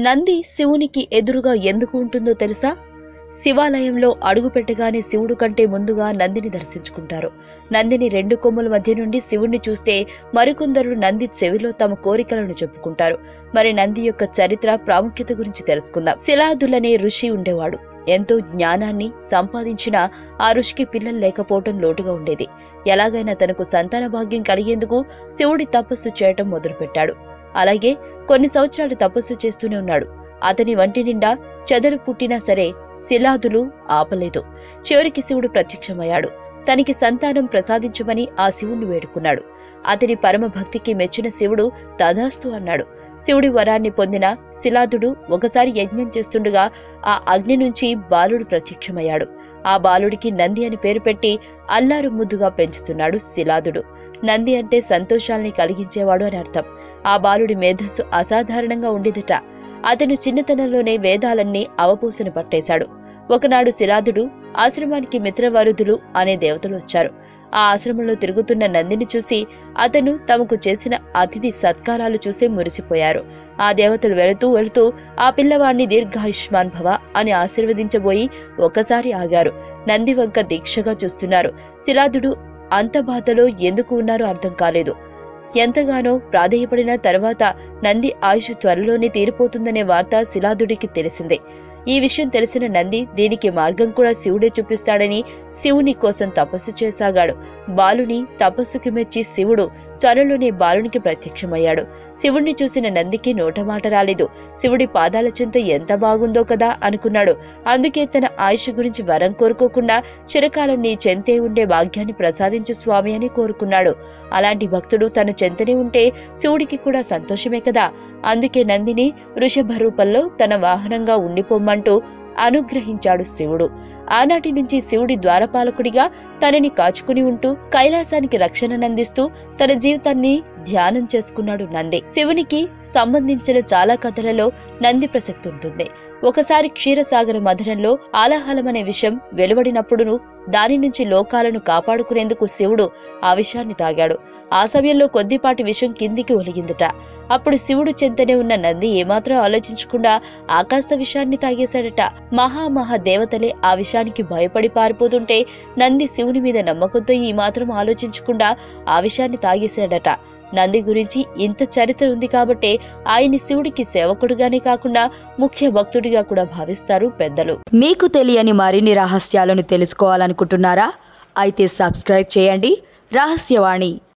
నంది శివునికి ఎదురుగా ఎందుకు ఉంటుందో తెలుసా శివాలయంలో అడుగుపెట్టగానే శివుడు కంటే ముందుగా నందిని దర్శించుకుంటారు నందిని రెండు కొమ్ముల మధ్య నుండి శివుణ్ణి చూస్తే మరికొందరు నంది చెవిలో తమ కోరికలను చెప్పుకుంటారు మరి నంది యొక్క చరిత్ర ప్రాముఖ్యత గురించి తెలుసుకుందాం శిలాదులనే ఋషి ఉండేవాడు ఎంతో జ్ఞానాన్ని సంపాదించిన ఆ ఋషికి పిల్లలు లేకపోవటం లోటుగా ఉండేది ఎలాగైనా తనకు సంతాన భాగ్యం కలిగేందుకు శివుడి తపస్సు చేయటం మొదలుపెట్టాడు అలాగే కొన్ని సంవత్సరాలు తపస్సు చేస్తూనే ఉన్నాడు అతని వంటి నిండా చెదలు పుట్టినా సరే శిలాదులు ఆపలేదు చివరికి శివుడు ప్రత్యక్షమయ్యాడు తనకి సంతానం ప్రసాదించమని ఆ శివుణ్ణి వేడుకున్నాడు అతని పరమ భక్తికి మెచ్చిన శివుడు తదాస్తు అన్నాడు శివుడి వరాన్ని పొందిన శిలాదుడు ఒకసారి యజ్ఞం చేస్తుండగా ఆ అగ్ని నుంచి బాలుడు ప్రత్యక్షమయ్యాడు ఆ బాలుడికి నంది అని పేరు పెట్టి అల్లారు ముద్దుగా పెంచుతున్నాడు శిలాదుడు నంది అంటే సంతోషాల్ని కలిగించేవాడు అని అర్థం ఆ బాలుడి మేధస్సు అసాధారణంగా ఉండేదట అతను చిన్నతనంలోనే వేదాలన్నీ అవపోసన పట్టేశాడు ఒకనాడు శిలాదుడు ఆశ్రమానికి మిత్రవరుదులు అనే దేవతలు వచ్చారు ఆ ఆశ్రమంలో తిరుగుతున్న నందిని చూసి అతను తమకు చేసిన అతిథి సత్కారాలు చూసి మురిసిపోయారు ఆ దేవతలు వెళుతూ వెళుతూ ఆ పిల్లవాడిని దీర్ఘాయుష్మాన్ భవ అని ఆశీర్వదించబోయి ఒకసారి ఆగారు నంది వంక దీక్షగా చూస్తున్నారు శిలాదుడు అంత బాధలో ఎందుకు ఉన్నారో అర్థం కాలేదు ఎంతగానో ప్రాధేయపడిన తర్వాత నంది ఆయుష్ త్వరలోనే తీరిపోతుందనే వార్త శిలాదుడికి తెలిసిందే ఈ విషయం తెలిసిన నంది దీనికి మార్గం కూడా శివుడే చూపిస్తాడని శివుని కోసం తపస్సు చేసాగాడు బాలుని తపస్సుకి మెచ్చి శివుడు త్వరలోనే బాలునికి ప్రత్యక్షమయ్యాడు శివుణ్ణి చూసిన నందికి నోటమాట రాలేదు శివుడి పాదాల చింత ఎంత బాగుందో కదా అనుకున్నాడు అందుకే తన ఆయుష్ గురించి వరం కోరుకోకుండా చిరకాలం నీ చెంతే ఉండే భాగ్యాన్ని ప్రసాదించు స్వామి అని కోరుకున్నాడు అలాంటి భక్తుడు తన చెంతనే ఉంటే శివుడికి కూడా సంతోషమే కదా అందుకే నందిని వృషభ రూపంలో తన వాహనంగా ఉండిపోమ్మంటూ అనుగ్రహించాడు శివుడు ఆనాటి నుంచి శివుడి ద్వారపాలకుడిగా తనని కాచుకుని ఉంటూ కైలాసానికి రక్షణనందిస్తూ తన జీవితాన్ని ధ్యానం చేసుకున్నాడు నంది శివునికి సంబంధించిన చాలా కథలలో నంది ప్రసక్తి ఉంటుంది ఒకసారి క్షీరసాగర మధురంలో ఆలాహలం అనే విషయం వెలువడినప్పుడును దాని నుంచి లోకాలను కాపాడుకునేందుకు శివుడు ఆ విషయాన్ని తాగాడు ఆ సమయంలో కొద్దిపాటి విషయం కిందికి ఒలిగిందట అప్పుడు శివుడు చెంతనే ఉన్న నంది ఏమాత్రం ఆలోచించకుండా ఆకాశ విషయాన్ని తాగేశాడట మహామహా దేవతలే ఆ విషయానికి భయపడి పారిపోతుంటే నంది శివుని మీద నమ్మకంతో ఈ మాత్రం ఆలోచించకుండా ఆ విషయాన్ని తాగేశాడట నంది గురించి ఇంత చరిత్ర ఉంది కాబట్టే ఆయన్ని శివుడికి సేవకుడుగానే కాకుండా ముఖ్య భక్తుడిగా కూడా భావిస్తారు పెద్దలు మీకు తెలియని మరిన్ని రహస్యాలను తెలుసుకోవాలనుకుంటున్నారా అయితే సబ్స్క్రైబ్ చేయండి రహస్యవాణి